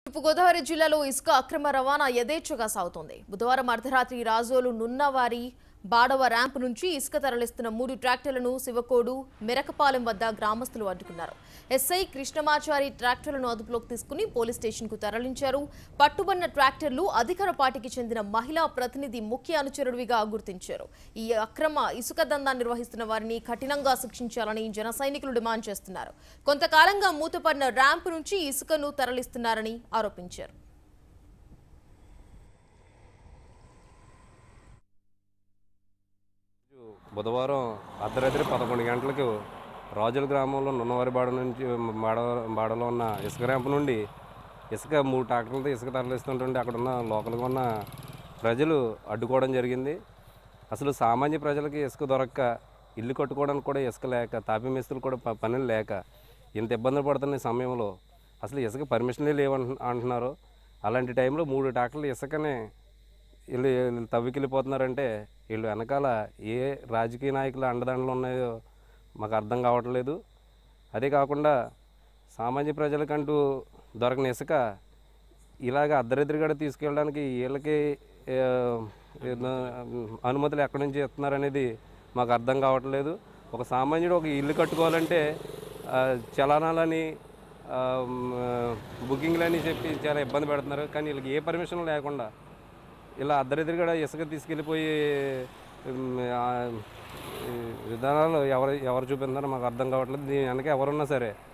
తూర్పుగోదావరి జిల్లాలో ఇసుక అక్రమ రవాణా యథేచ్ఛగా సాగుతోంది బుధవారం అర్ధరాత్రి రాజోలు నున్నవారి బాడవ ర్యాంప్ నుంచి ఇసుక తరలిస్తున్న మూడు ట్రాక్టర్లను శివకోడు మెరకపాలెం వద్ద గ్రామస్తులు అడ్డుకున్నారు ఎస్ఐ కృష్ణమాచారి ట్రాక్టర్లను అదుపులోకి తీసుకుని పోలీస్ స్టేషన్కు తరలించారు పట్టుబడిన ట్రాక్టర్లు అధికార పార్టీకి చెందిన మహిళా ప్రతినిధి ముఖ్య అనుచరుడిగా గుర్తించారు ఈ అక్రమ ఇసుక దందా నిర్వహిస్తున్న వారిని కఠినంగా శిక్షించాలని జన సైనికులు డిమాండ్ చేస్తున్నారు కొంతకాలంగా మూతపడిన ర్యాంప్ నుంచి ఇసుకను తరలిస్తున్నారని ఆరోపించారు బుధవారం అర్ధరాత్రి పదకొండు గంటలకు రాజుల గ్రామంలో నున్నవారిబాడ నుంచి బాడ బాడలో ఉన్న ఇసుక ర్యాంప్ నుండి ఇసుక మూడు ట్రాక్టర్లతో ఇసుక తరలిస్తుంటుంటే అక్కడ ఉన్న లోకల్గా ఉన్న ప్రజలు అడ్డుకోవడం జరిగింది అసలు సామాన్య ప్రజలకి ఇసుక దొరక్క ఇల్లు కట్టుకోవడానికి కూడా ఇసుక లేక తాపి మేస్తులు కూడా ప- పనులు లేక ఇంత ఇబ్బందులు పడుతున్న ఈ సమయంలో అసలు ఇసుక పర్మిషన్లే లేవంటు అంటున్నారు అలాంటి టైంలో మూడు ట్రాక్టర్లు ఇసుకనే వీళ్ళు వీళ్ళు తవ్వికెళ్ళిపోతున్నారంటే వీళ్ళు వెనకాల ఏ రాజకీయ నాయకుల అండదండలు ఉన్నాయో మాకు అర్థం కావట్లేదు అదే కాకుండా సామాన్య ప్రజలకంటూ దొరకని ఇసుక ఇలాగ అర్ధరిద్రిగడ తీసుకెళ్ళడానికి వీళ్ళకి ఆ, ఏదో, అనుమతులు ఎక్కడి నుంచి ఇస్తున్నారనేది మాకు అర్థం కావట్లేదు ఒక సామాన్యుడు ఒక ఇల్లు కట్టుకోవాలంటే ఆ, చలానాలని ఆ, మ్, బుకింగ్లని చెప్పి చాలా ఇబ్బంది పెడుతున్నారు కానీ వీళ్ళకి ఏ పర్మిషన్ లేకుండా ఇలా అర్ధరిద్రిగడ ఇసుక తీసుకెళ్ళిపోయి మ్, ఆ, ఈ విధానాలు ఎవరు ఎవరు చూపిస్తున్నారో మాకు అర్థం కావట్లేదు దీని వెనక ఎవరున్నా సరే